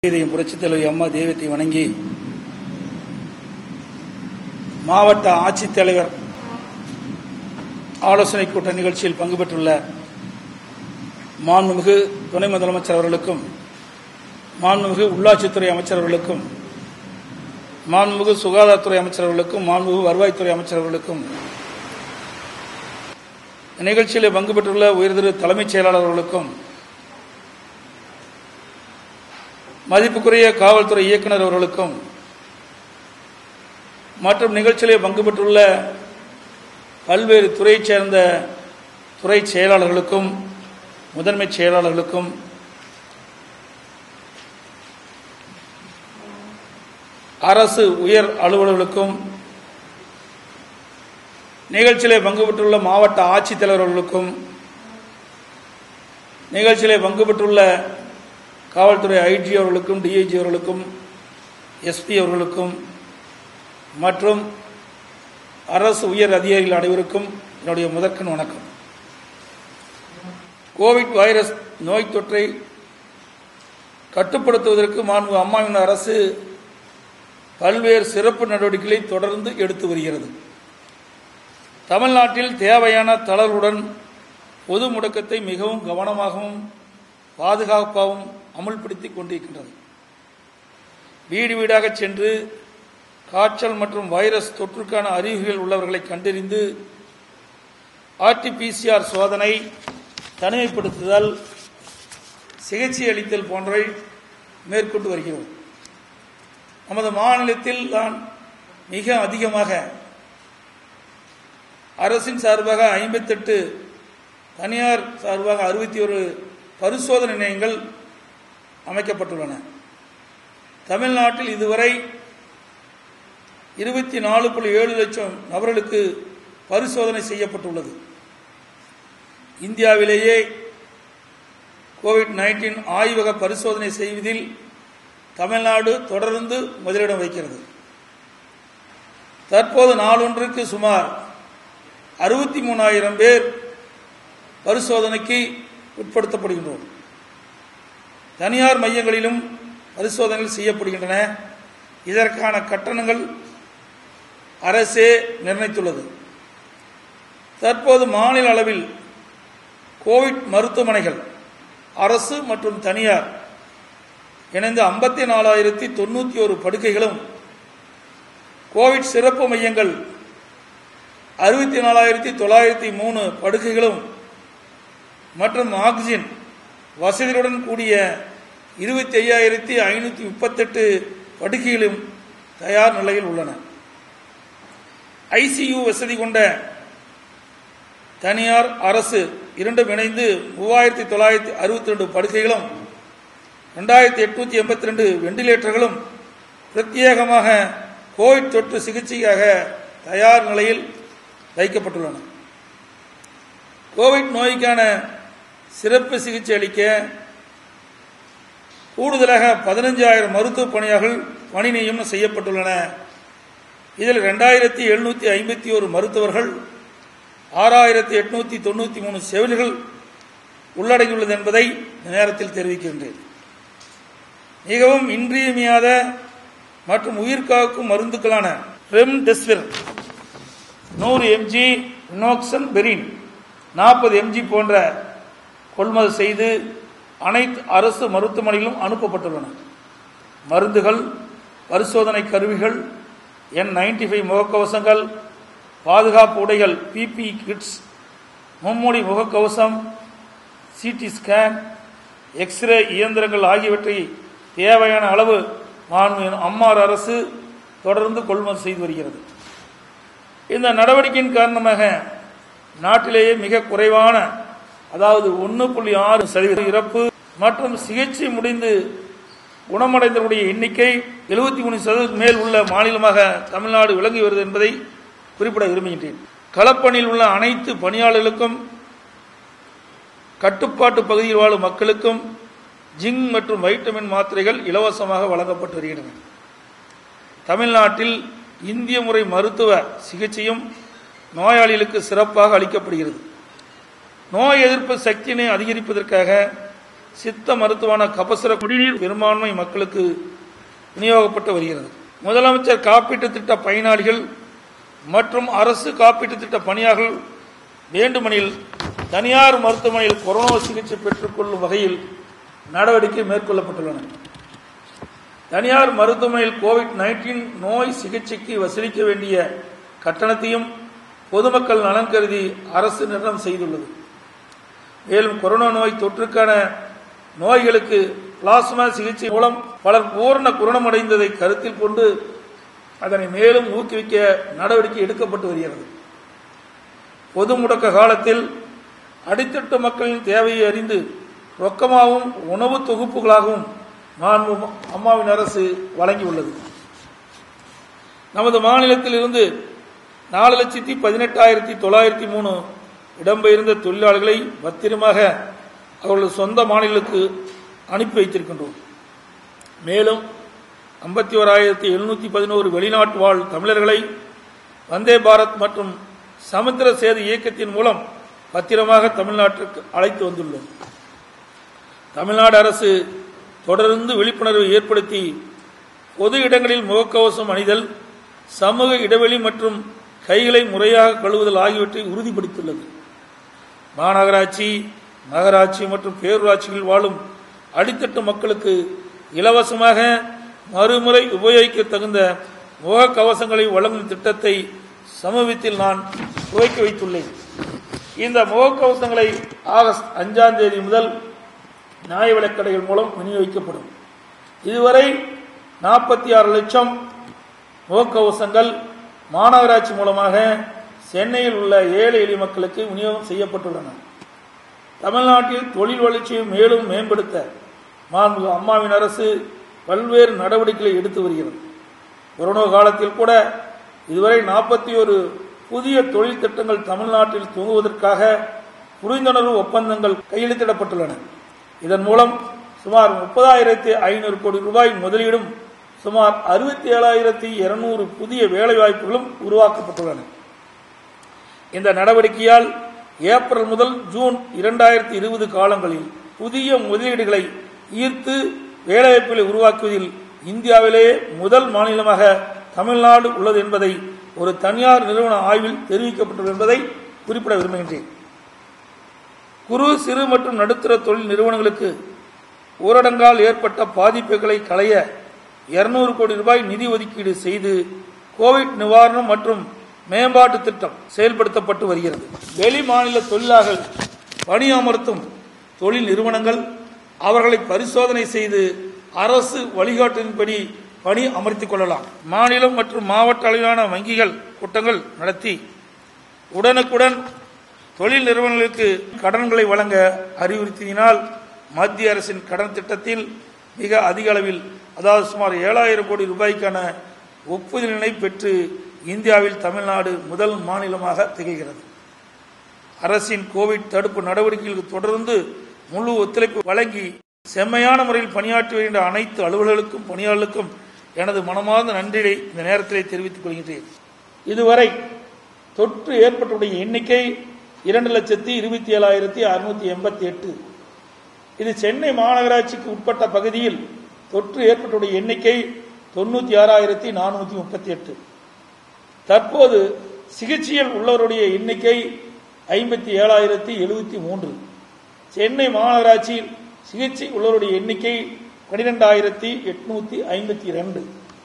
இதையும் புரட்சித் தலைவி அம்மா தெய்வத்தை வணங்கி மாவட்ட ஆட்சித்தலைவர் ஆலோசனை கூட்ட நிகழ்ச்சியில் பங்கு பெற்றுள்ள மாண்புமிகு துணை முதலமைச்சர் அவர்களுக்கும் மாண்புமிகு உள்ளாட்சித்துறை அமைச்சர் அவர்களுக்கும் மாண்புமிகு சுகாதாரத்துறை அமைச்சர் அவர்களுக்கும் மாண்புமிகு வருவாய்த்துறை அமைச்சர் அவர்களுக்கும் நிகழ்ச்சியில் பங்கு பெற்றுள்ள உயர்திரு தலைமைச் செயலாளர் அவர்களுக்கும் மதிப்புக்குரிய காவல்துறை இயக்குனர் அவர்களுக்கும் மற்றும் நிகழ்ச்சியிலே பங்கு பெற்றுள்ள பல்வேறு துறையைச் சேர்ந்த துறை செயலாளர்களுக்கும் முதன்மைச் செயலாளர்களுக்கும் அரசு உயர் அலுவலர்களுக்கும் நிகழ்ச்சியிலே பங்கு பெற்றுள்ள மாவட்ட ஆட்சித்தலைவர்களுக்கும் நிகழ்ச்சியிலே பங்கு பெற்றுள்ள காவல்துறை ஐஜி அவர்களுக்கும் டிஐஜி அவர்களுக்கும் எஸ்பி அவர்களுக்கும் மற்றும் அரசு உயர் அதிகாரிகள் அனைவருக்கும் என்னுடைய முதற்கண் வணக்கம் கோவிட் வைரஸ் நோய் தொற்றை கட்டுப்படுத்துவதற்கு மாண்பு அம்மாவின் அரசு பல்வேறு சிறப்பு நடவடிக்கைகளை தொடர்ந்து எடுத்து வருகிறது தமிழ்நாட்டில் தேவையான தளர்வுடன் பொது முடக்கத்தை மிகவும் கவனமாகவும் பாதுகாப்பாகவும் அமுல்படுத்திக் கொண்டிருக்கின்றது வீடு வீடாக சென்று காய்ச்சல் மற்றும் வைரஸ் தொற்றுக்கான அறிகுறிகள் உள்ளவர்களை கண்டறிந்து ஆர்டிபிசிஆர் சோதனை தனிமைப்படுத்துதல் சிகிச்சை அளித்தல் போன்றவை மேற்கொண்டு வருகிறோம் நமது மாநிலத்தில் தான் மிக அதிகமாக அரசின் சார்பாக ஐம்பத்தெட்டு தனியார் சார்பாக அறுபத்தி ஒரு பரிசோதனை நிலையங்கள் அமைக்கப்பட்டுள்ளன தமிழ்நாட்டில் இதுவரை இருபத்தி நாலு புள்ளி ஏழு லட்சம் நபர்களுக்கு பரிசோதனை செய்யப்பட்டுள்ளது இந்தியாவிலேயே கோவிட் நைன்டீன் ஆய்வக பரிசோதனை செய்வதில் தமிழ்நாடு தொடர்ந்து முதலிடம் வைக்கிறது தற்போது நாளொன்றுக்கு சுமார் அறுபத்தி மூணாயிரம் பேர் பரிசோதனைக்கு உட்படுத்தப்படுகின்றோம் தனியார் மையங்களிலும் பரிசோதனைகள் செய்யப்படுகின்றன இதற்கான கட்டணங்கள் அரசே நிர்ணயித்துள்ளது தற்போது மாநில அளவில் கோவிட் மருத்துவமனைகள் அரசு மற்றும் தனியார் இணைந்து ஐம்பத்தி நாலாயிரத்தி தொண்ணூற்றி ஒரு படுக்கைகளும் கோவிட் சிறப்பு மையங்கள் அறுபத்தி நாலாயிரத்தி தொள்ளாயிரத்தி மூணு படுக்கைகளும் மற்றும் ஆக்சிஜன் வசதியுடன் கூடிய இருபத்தி ஐயாயிரத்தி ஐநூற்றி முப்பத்தெட்டு படுக்கைகளும் தயார் நிலையில் உள்ளன ஐசியு வசதி கொண்ட தனியார் அரசு இரண்டும் இணைந்து மூவாயிரத்தி தொள்ளாயிரத்தி அறுபத்தி ரெண்டு படுக்கைகளும் ரெண்டாயிரத்தி எட்நூத்தி எண்பத்தி ரெண்டு வெண்டிலேட்டர்களும் பிரத்யேகமாக கோவிட் தொற்று சிகிச்சைக்காக தயார் நிலையில் வைக்கப்பட்டுள்ளன கோவிட் நோய்க்கான சிறப்பு சிகிச்சை அளிக்க கூடுதலாக பதினஞ்சாயிரம் மருத்துவ பணியாளர்கள் பணி நியமனம் செய்யப்பட்டுள்ளன இதில் ரெண்டாயிரத்தி எழுநூற்றி ஐம்பத்தி ஒரு மருத்துவர்கள் ஆறாயிரத்தி எட்நூற்றி தொண்ணூற்றி மூணு செவில்கள் உள்ளடங்கியுள்ளது என்பதை இந்த நேரத்தில் தெரிவிக்கின்றேன் மிகவும் இன்றியமையாத மற்றும் உயிர் காக்கும் மருந்துக்களான ரெம்டெசிவிர் நூறு எம்ஜி நோக்சன் பெரின் நாற்பது எம்ஜி போன்ற கொள்முதல் செய்து அனைத்து அரசு மருத்துவமனைகளும் அனுப்பப்பட்டுள்ளன மருந்துகள் பரிசோதனை கருவிகள் என் நைன்டி ஃபைவ் முகக்கவசங்கள் பாதுகாப்பு உடைகள் பிபி கிட்ஸ் மும்மொழி முகக்கவசம் சிடி ஸ்கேன் எக்ஸ்ரே இயந்திரங்கள் ஆகியவற்றை தேவையான அளவு மாண்பு அம்மார் அரசு தொடர்ந்து கொள்முதல் செய்து வருகிறது இந்த நடவடிக்கையின் காரணமாக நாட்டிலேயே மிக குறைவான அதாவது ஒன்று புள்ளி ஆறு சதவீத இறப்பு மற்றும் சிகிச்சை முடிந்து குணமடைந்தவருடைய எண்ணிக்கை எழுபத்தி மூணு சதவீதம் மேல் உள்ள மாநிலமாக தமிழ்நாடு விளங்கி வருது என்பதை குறிப்பிட விரும்புகின்றேன் களப்பணியில் உள்ள அனைத்து பணியாளர்களுக்கும் கட்டுப்பாட்டு பகுதியில் வாழும் மக்களுக்கும் ஜிங்க் மற்றும் வைட்டமின் மாத்திரைகள் இலவசமாக வழங்கப்பட்டு வருகின்றன தமிழ்நாட்டில் இந்திய முறை மருத்துவ சிகிச்சையும் நோயாளிகளுக்கு சிறப்பாக அளிக்கப்படுகிறது நோய் எதிர்ப்பு சக்தியினை அதிகரிப்பதற்காக சித்த மருத்துவமான கபசுர குடிநீர் பெரும்பான்மை மக்களுக்கு விநியோகப்பட்டு வருகிறது முதலமைச்சர் காப்பீட்டு திட்ட பயனாளிகள் மற்றும் அரசு காப்பீட்டு திட்ட பணியாளர்கள் வேண்டுமெனில் தனியார் மருத்துவமனையில் கொரோனா சிகிச்சை பெற்றுக்கொள்ளும் வகையில் நடவடிக்கை மேற்கொள்ளப்பட்டுள்ளன தனியார் மருத்துவமனையில் கோவிட் நைன்டீன் நோய் சிகிச்சைக்கு வசூலிக்க வேண்டிய கட்டணத்தையும் பொதுமக்கள் நலன் கருதி அரசு நிர்ணயம் செய்துள்ளது மேலும் கொரோனா நோய் தொற்றுக்கான நோய்களுக்கு பிளாஸ்மா சிகிச்சை மூலம் பலர் பூரண குணமடைந்ததை கருத்தில் கொண்டு அதனை மேலும் ஊக்குவிக்க நடவடிக்கை எடுக்கப்பட்டு வருகிறது பொது முடக்க காலத்தில் அடித்தட்டு மக்களின் தேவையை அறிந்து ரொக்கமாகவும் உணவு தொகுப்புகளாகவும் மாண்பு அம்மாவின் அரசு வழங்கியுள்ளது நமது மாநிலத்தில் இருந்து நாலு லட்சத்தி பதினெட்டாயிரத்தி தொள்ளாயிரத்தி மூணு இடம்பெயர்ந்த தொழிலாளர்களை பத்திரமாக அவர்களது சொந்த மாநிலத்துக்கு அனுப்பி வைத்திருக்கின்றோம் மேலும் ஐம்பத்தி ஓராயிரத்தி எழுநூற்றி பதினோரு வெளிநாட்டு வாழ் தமிழர்களை வந்தே பாரத் மற்றும் சமுத்திர சேது இயக்கத்தின் மூலம் பத்திரமாக தமிழ்நாட்டிற்கு அழைத்து வந்துள்ளோம் தமிழ்நாடு அரசு தொடர்ந்து விழிப்புணர்வை ஏற்படுத்தி பொது இடங்களில் முகக்கவசம் அணிதல் சமூக இடைவெளி மற்றும் கைகளை முறையாக கழுவுதல் ஆகியவற்றை உறுதிப்படுத்தியுள்ளது மாநகராட்சி நகராட்சி மற்றும் பேரூராட்சிகளில் வாழும் அடித்தட்டு மக்களுக்கு இலவசமாக மறுமுறை உபயோகிக்க தகுந்த முகக்கவசங்களை வழங்கும் திட்டத்தை சமீபத்தில் நான் துவக்கி வைத்துள்ளேன் இந்த முகக்கவசங்களை ஆகஸ்ட் அஞ்சாம் தேதி முதல் நியாய விலைக்கடைகள் மூலம் விநியோகிக்கப்படும் இதுவரை நாற்பத்தி ஆறு லட்சம் முகக்கவசங்கள் மாநகராட்சி மூலமாக சென்னையில் உள்ள ஏழை எளிய மக்களுக்கு விநியோகம் செய்யப்பட்டுள்ளன தமிழ்நாட்டில் தொழில் வளர்ச்சியை மேலும் மேம்படுத்த மாண்பு அம்மாவின் அரசு பல்வேறு நடவடிக்கைகளை எடுத்து வருகிறது கொரோனா காலத்தில் கூட இதுவரை நாற்பத்தி ஒரு புதிய தொழில் திட்டங்கள் தமிழ்நாட்டில் துவங்குவதற்காக புரிந்துணர்வு ஒப்பந்தங்கள் கையெழுத்திடப்பட்டுள்ளன இதன் மூலம் சுமார் முப்பதாயிரத்தி ஐநூறு கோடி ரூபாய் முதலீடும் சுமார் அறுபத்தி ஏழாயிரத்தி இருநூறு புதிய வேலைவாய்ப்புகளும் உருவாக்கப்பட்டுள்ளன இந்த நடவடிக்கையால் ஏப்ரல் முதல் ஜூன் இரண்டாயிரத்தி இருபது காலங்களில் புதிய முதலீடுகளை ஈர்த்து வேலைவாய்ப்புகளை உருவாக்குவதில் இந்தியாவிலேயே முதல் மாநிலமாக தமிழ்நாடு உள்ளது என்பதை ஒரு தனியார் நிறுவன ஆய்வில் தெரிவிக்கப்பட்டுள்ளது என்பதை குறிப்பிட விரும்புகின்றேன் குறு சிறு மற்றும் நடுத்தர தொழில் நிறுவனங்களுக்கு ஊரடங்கால் ஏற்பட்ட பாதிப்புகளை களைய இருநூறு கோடி ரூபாய் நிதி ஒதுக்கீடு செய்து கோவிட் நிவாரணம் மற்றும் மேம்பாட்டு திட்டம் செயல்படுத்தப்பட்டு வருகிறது வெளி மாநில தொழிலாளர்கள் பணியமர்த்தும் தொழில் நிறுவனங்கள் அவர்களை பரிசோதனை செய்து அரசு வழிகாட்டின்படி பணி அமர்த்திக் கொள்ளலாம் மாநிலம் மற்றும் மாவட்ட அளவிலான வங்கிகள் கூட்டங்கள் நடத்தி உடனுக்குடன் தொழில் நிறுவனங்களுக்கு கடன்களை வழங்க அறிவுறுத்தினால் மத்திய அரசின் கடன் திட்டத்தில் மிக அதிக அளவில் அதாவது சுமார் ஏழாயிரம் கோடி ரூபாய்க்கான ஒப்புதலினை பெற்று இந்தியாவில் தமிழ்நாடு முதல் மாநிலமாக திகழ்கிறது அரசின் கோவிட் தடுப்பு நடவடிக்கைகளுக்கு தொடர்ந்து முழு ஒத்துழைப்பு வழங்கி செம்மையான முறையில் பணியாற்றி வருகின்ற அனைத்து அலுவலர்களுக்கும் பணியாளர்களுக்கும் எனது மனமார்ந்த நன்றியை இந்த நேரத்திலே தெரிவித்துக் கொள்கின்றேன் இதுவரை தொற்று ஏற்பட்டுடைய எண்ணிக்கை இரண்டு லட்சத்தி இருபத்தி ஏழாயிரத்தி அறுநூத்தி எண்பத்தி எட்டு இது சென்னை மாநகராட்சிக்கு உட்பட்ட பகுதியில் தொற்று ஏற்பட்டுடைய எண்ணிக்கை தொண்ணூத்தி ஆறாயிரத்தி நானூத்தி முப்பத்தி எட்டு தற்போது சிகிச்சையில் உள்ளவருடைய எண்ணிக்கை ஐம்பத்தி ஏழாயிரத்தி எழுபத்தி மூன்று சென்னை மாநகராட்சியில் சிகிச்சை உள்ளவருடைய எண்ணிக்கை பனிரெண்டாயிரத்தி எட்நூத்தி ஐம்பத்தி ரெண்டு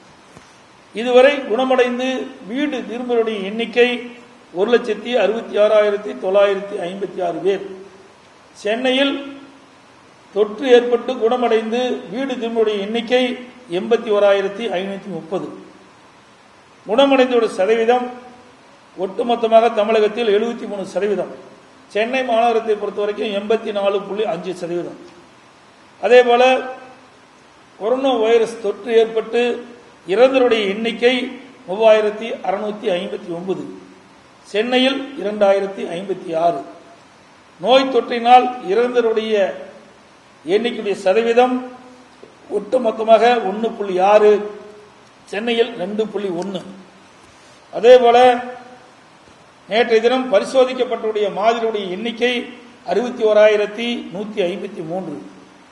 இதுவரை குணமடைந்து வீடு திரும்புவருடைய எண்ணிக்கை ஒரு லட்சத்தி அறுபத்தி ஆறாயிரத்தி தொள்ளாயிரத்தி ஐம்பத்தி ஆறு பேர் சென்னையில் தொற்று ஏற்பட்டு குணமடைந்து வீடு திரும்புவருடைய எண்ணிக்கை எண்பத்தி ஓராயிரத்தி ஐநூத்தி முப்பது குணமடைந்தோட சதவீதம் ஒட்டுமொத்தமாக தமிழகத்தில் எழுபத்தி மூணு சதவீதம் சென்னை மாநகரத்தை பொறுத்த வரைக்கும் எண்பத்தி நாலு புள்ளி அஞ்சு சதவீதம் அதே போல கொரோனா வைரஸ் தொற்று ஏற்பட்டு இறந்தவருடைய எண்ணிக்கை மூவாயிரத்தி அறுநூத்தி ஐம்பத்தி ஒன்பது சென்னையில் இரண்டாயிரத்தி ஐம்பத்தி ஆறு நோய் தொற்றினால் இறந்தவருடைய எண்ணிக்கையுடைய சதவீதம் ஒட்டுமொத்தமாக ஒன்று புள்ளி ஆறு சென்னையில் ரெண்டு புள்ளி ஒன்று அதே போல நேற்றைய தினம் பரிசோதிக்கப்பட்டவுடைய மாதிரியுடைய எண்ணிக்கை அறுபத்தி ஓராயிரத்தி நூற்றி ஐம்பத்தி மூன்று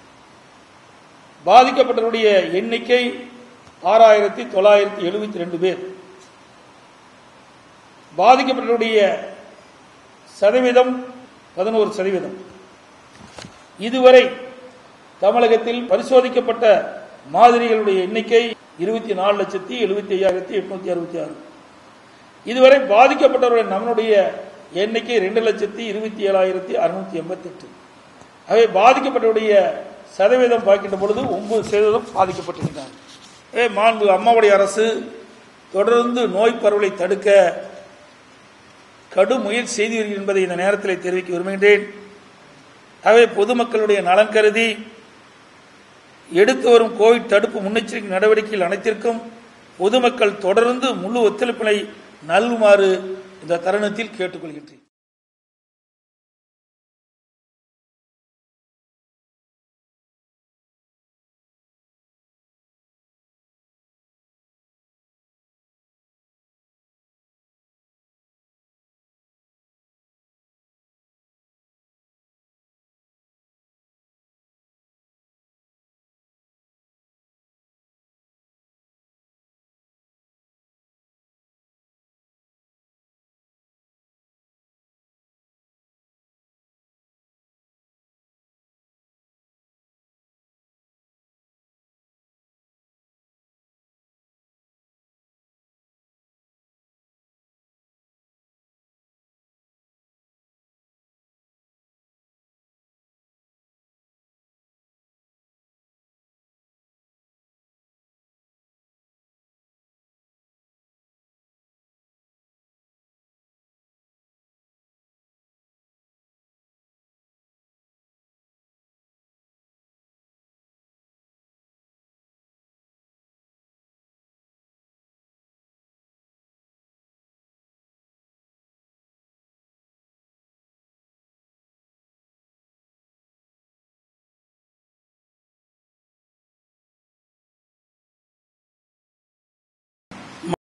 பாதிக்கப்பட்டவருடைய எண்ணிக்கை ஆறாயிரத்தி தொள்ளாயிரத்தி எழுபத்தி ரெண்டு பேர் பாதிக்கப்பட்டவருடைய சதவீதம் பதினோரு சதவீதம் இதுவரை தமிழகத்தில் பரிசோதிக்கப்பட்ட மாதிரிகளுடைய எண்ணிக்கை இருபத்தி நாலு லட்சத்தி எழுபத்தி ஐயாயிரத்தி எட்நூத்தி அறுபத்தி ஆறு இதுவரை பாதிக்கப்பட்டவருடைய நம்மளுடைய எண்ணிக்கை ரெண்டு லட்சத்தி இருபத்தி ஏழாயிரத்தி அறுநூத்தி எண்பத்தி எட்டு அவை பாதிக்கப்பட்டவருடைய சதவீதம் பார்க்கின்ற பொழுது ஒன்பது சதவீதம் பாதிக்கப்பட்டிருக்கிறாங்க ஏ மாண்பு அம்மாவுடைய அரசு தொடர்ந்து நோய் பரவலை தடுக்க கடும் முயற்சி செய்து வருகிறது என்பதை இந்த நேரத்தில் தெரிவிக்க விரும்புகின்றேன் அவை பொதுமக்களுடைய நலன் கருதி எடுத்து வரும் கோவிட் தடுப்பு முன்னெச்சரிக்கை நடவடிக்கைகள் அனைத்திற்கும் பொதுமக்கள் தொடர்ந்து முழு ஒத்துழைப்பினை நல்குமாறு இந்த தருணத்தில் கேட்டுக்கொள்கின்றேன்